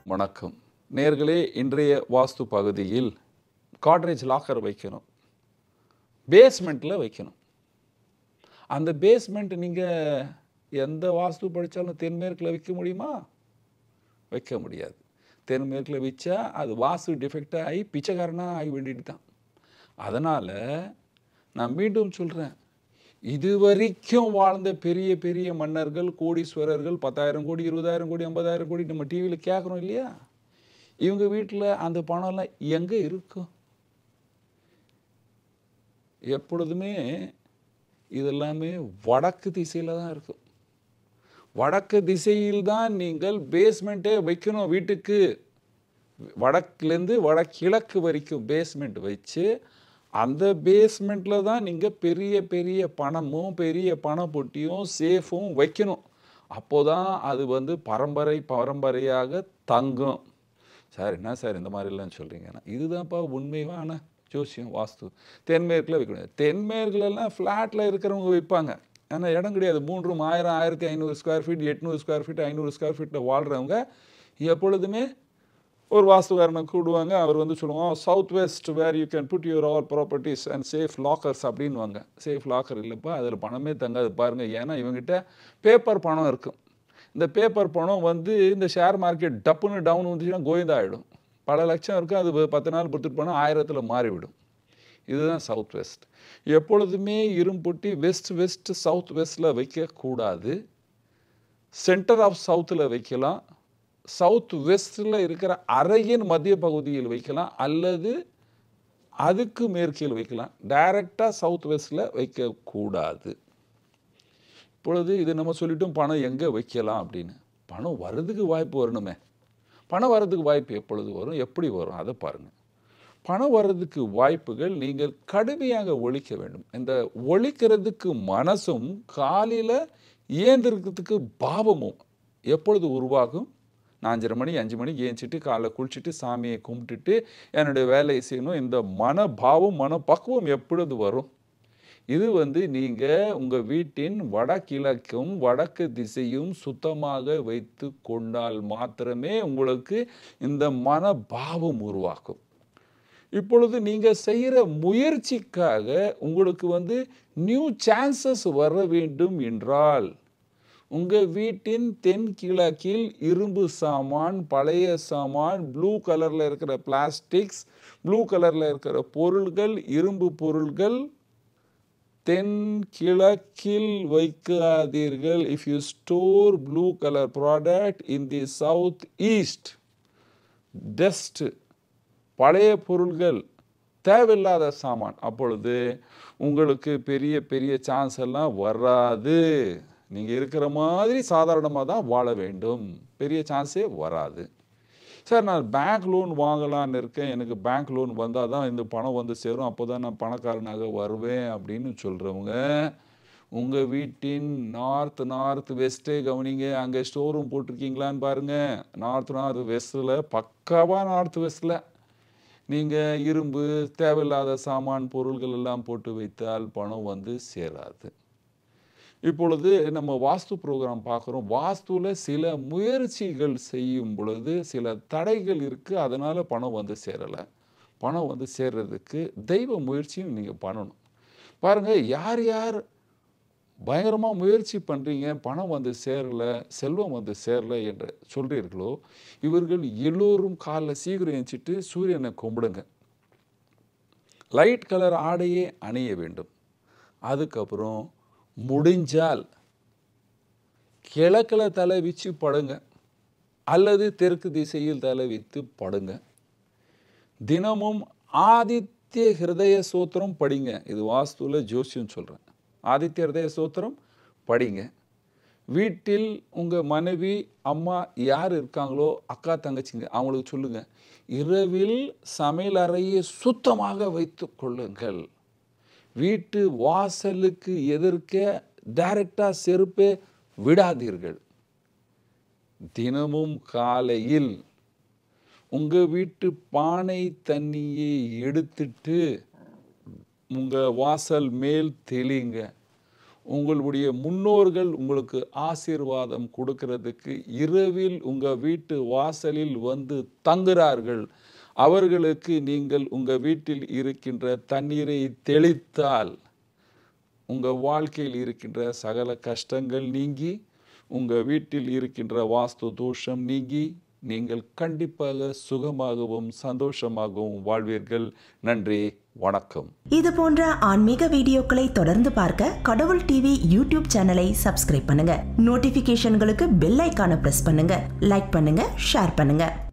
வணக்கம் நேர்களே இன்றைய வாஸ்து பகுதியில் காட்ரேஜ் லாக்கர் வைக்கணும் பேஸ்மெண்ட்டில் வைக்கணும் அந்த பேஸ்மெண்ட் நீங்கள் எந்த வாஸ்து படித்தாலும் தென்மேற்கில் வைக்க முடியுமா வைக்க முடியாது தென்மேற்கில் வச்சா அது வாஸ்து டிஃபெக்டாக ஆகி பிச்சைக்காரனாக ஆகி வேண்டியது தான் அதனால் நான் மீண்டும் சொல்கிறேன் இதுவரைக்கும் வாழ்ந்த பெரிய பெரிய மன்னர்கள் கோடீஸ்வரர்கள் பத்தாயிரம் கோடி இருபதாயிரம் கோடி ஐம்பதாயிரம் கோடி நம்ம டிவியில் கேட்குறோம் இல்லையா இவங்க வீட்டில் அந்த பணம்லாம் எங்கே இருக்கும் எப்பொழுதுமே இதெல்லாமே வடக்கு திசையில் தான் இருக்கும் வடக்கு திசையில் தான் நீங்கள் பேஸ்மெண்ட்டே வைக்கணும் வீட்டுக்கு வடக்குலேருந்து வடகிழக்கு வரைக்கும் பேஸ்மெண்ட் வச்சு அந்த பேஸ்மெண்ட்டில் தான் நீங்கள் பெரிய பெரிய பணமும் பெரிய பண பொட்டியும் சேஃபும் வைக்கணும் அப்போ தான் அது வந்து பரம்பரை பரம்பரையாக தங்கும் சார் என்ன சார் இந்த மாதிரிலாம் சொல்கிறீங்கன்னா இதுதான்ப்பா உண்மையான ஜோசியம் வாஸ்து தென்மேற்கில் வைக்கணும் தென்மேற்குலலாம் ஃப்ளாட்டில் இருக்கிறவங்க வைப்பாங்க ஏன்னா இடம் கிடையாது மூன்று ரூம் ஆயிரம் ஆயிரத்தி ஐநூறு ஸ்கொயர் ஃபீட் எட்நூறு ஸ்கொயர் ஃபீட் ஐநூறு ஸ்கொயர் ஃபீட்டில் வாழ்கிறவங்க எப்பொழுதுமே ஒரு வாஸ்துகாரனை கூடுவாங்க அவர் வந்து சொல்லுவாங்க south west where you can put your all properties and safe lockers அப்படின்வாங்க சேஃப் லாக்கர் இல்லைப்பா அதில் பணமே தங்காது பாருங்கள் ஏன்னா இவங்ககிட்ட பேப்பர் பணம் இருக்கும் இந்த பேப்பர் பணம் வந்து இந்த ஷேர் மார்க்கெட் டப்புன்னு டவுன் வந்துச்சுன்னா கோவிந்தா ஆகிடும் பல லட்சம் இருக்கும் அது பத்து நாள் பொறுத்துட்டு போனால் ஆயிரத்தில் மாறிவிடும் இதுதான் சவுத் வெஸ்ட் எப்பொழுதுமே இரும்புட்டி வெஸ்ட் வெஸ்ட் சவுத் வெஸ்ட்டில் வைக்கக்கூடாது சென்டர் ஆஃப் சவுத்தில் வைக்கலாம் சவுத் வெஸ்டில் இருக்கிற அறையின் மத்திய பகுதியில் வைக்கலாம் அல்லது அதுக்கு மேற்கில் வைக்கலாம் டைரெக்டாக சவுத் வெஸ்டில் வைக்கக்கூடாது இப்பொழுது இது நம்ம சொல்லிட்டோம் பணம் எங்கே வைக்கலாம் அப்படின்னு பணம் வர்றதுக்கு வாய்ப்பு வரணுமே பணம் வர்றதுக்கு வாய்ப்பு எப்பொழுது வரும் எப்படி வரும் அதை பாருங்கள் பணம் வர்றதுக்கு வாய்ப்புகள் நீங்கள் கடுமையாக ஒழிக்க வேண்டும் இந்த ஒழிக்கிறதுக்கு மனசும் காலையில் ஏந்திருக்கிறதுக்கு பாவமும் எப்பொழுது உருவாகும் நான் அஞ்சரை மணி அஞ்சு மணிக்கு ஏஞ்சிட்டு காலைல குளிச்சுட்டு சாமியை கும்பிட்டுட்டு என்னுடைய வேலையை செய்யணும் இந்த மனபாவம் மனப்பக்குவம் எப்பொழுது வரும் இது வந்து நீங்கள் உங்கள் வீட்டின் வடகிழக்கும் வடக்கு திசையும் சுத்தமாக வைத்து கொண்டால் மாத்திரமே உங்களுக்கு இந்த மனபாவம் உருவாக்கும் இப்பொழுது நீங்கள் செய்கிற முயற்சிக்காக உங்களுக்கு வந்து நியூ சான்சஸ் வர வேண்டும் என்றால் உங்கள் வீட்டின் தென்கிழக்கில் இரும்பு சாமான் பழைய சாமான் ப்ளூ கலரில் இருக்கிற பிளாஸ்டிக்ஸ் ப்ளூ கலரில் இருக்கிற பொருள்கள் இரும்பு பொருள்கள் தென்கிழக்கில் வைக்காதீர்கள் if you store blue colour product in the south east dust பழைய பொருள்கள் தேவையில்லாத சாமான் அப்பொழுது உங்களுக்கு பெரிய பெரிய சான்ஸ் எல்லாம் வராது நீங்கள் இருக்கிற மாதிரி சாதாரணமாக தான் வாழ வேண்டும் பெரிய சான்ஸே வராது சார் நான் பேங்க் லோன் வாங்கலான்னு இருக்கேன் எனக்கு பேங்க் லோன் வந்தால் தான் இந்த பணம் வந்து சேரும் அப்போ தான் நான் பணக்காரனாக வருவேன் அப்படின்னு சொல்கிறவங்க உங்கள் வீட்டின் நார்த் நார்த் வெஸ்ட்டே கவனிங்க அங்கே ஸ்டோர் ரூம் போட்டிருக்கீங்களான்னு பாருங்கள் நார்த் நார்த் வெஸ்ட்டில் பக்காவாக நார்த் வெஸ்ட்டில் நீங்கள் இரும்பு தேவையில்லாத சாமான் பொருள்கள் எல்லாம் போட்டு வைத்தால் பணம் வந்து சேராது இப்பொழுது நம்ம வாஸ்து ப்ரோக்ராம் பார்க்குறோம் வாஸ்துவில் சில முயற்சிகள் செய்யும் பொழுது சில தடைகள் இருக்குது அதனால் பணம் வந்து சேரலை பணம் வந்து சேர்றதுக்கு தெய்வ முயற்சியும் நீங்கள் பண்ணணும் பாருங்கள் யார் யார் பயங்கரமாக முயற்சி பண்ணுறீங்க பணம் வந்து சேரலை செல்வம் வந்து சேரலை என்று சொல்கிறீர்களோ இவர்கள் எல்லோரும் காலைல சீக்கிரம் எழுச்சிட்டு சூரியனை கும்பிடுங்க லைட் கலர் ஆடையே அணிய வேண்டும் அதுக்கப்புறம் முடிஞ்சால் கிழக்கில் தலை வச்சு படுங்க அல்லது தெற்கு திசையில் தலை வைத்து படுங்க தினமும் ஆதித்ய ஹிருதய சூத்திரம் படிங்க இது வாஸ்துவில் ஜோசியம் சொல்கிறேன் ஆதித்ய ஹிருதய சூத்திரம் படிங்க வீட்டில் உங்கள் மனைவி அம்மா யார் இருக்காங்களோ அக்கா தங்கச்சிங்க அவங்களுக்கு சொல்லுங்கள் இரவில் சமையல் அறையை சுத்தமாக வைத்து கொள்ளுங்கள் வீட்டு வாசலுக்கு எதிர்க்க டைரக்டாக செருப்பே விடாதீர்கள் தினமும் காலையில் உங்கள் வீட்டு பானை தண்ணியை எடுத்துட்டு உங்கள் வாசல் மேல் தெளிங்க உங்களுடைய முன்னோர்கள் உங்களுக்கு ஆசீர்வாதம் கொடுக்கிறதுக்கு இரவில் உங்கள் வீட்டு வாசலில் வந்து தங்குறார்கள் அவர்களுக்கு நீங்கள் உங்கள் வீட்டில் இருக்கின்ற தண்ணீரை தெளித்தால் உங்கள் வாழ்க்கையில் இருக்கின்ற சகல கஷ்டங்கள் நீங்கி உங்கள் வீட்டில் இருக்கின்ற வாஸ்து தோஷம் நீங்கி நீங்கள் கண்டிப்பாக சுகமாகவும் சந்தோஷமாகவும் வாழ்வீர்கள் நன்றி வணக்கம் இது போன்ற ஆன்மீக வீடியோக்களை தொடர்ந்து பார்க்க கடவுள் டிவி யூடியூப் சேனலை சப்ஸ்கிரைப் பண்ணுங்க நோட்டிபிகேஷன்களுக்கு பெல் ஐக்கான பிரஸ் பண்ணுங்க லைக் பண்ணுங்க ஷேர் பண்ணுங்க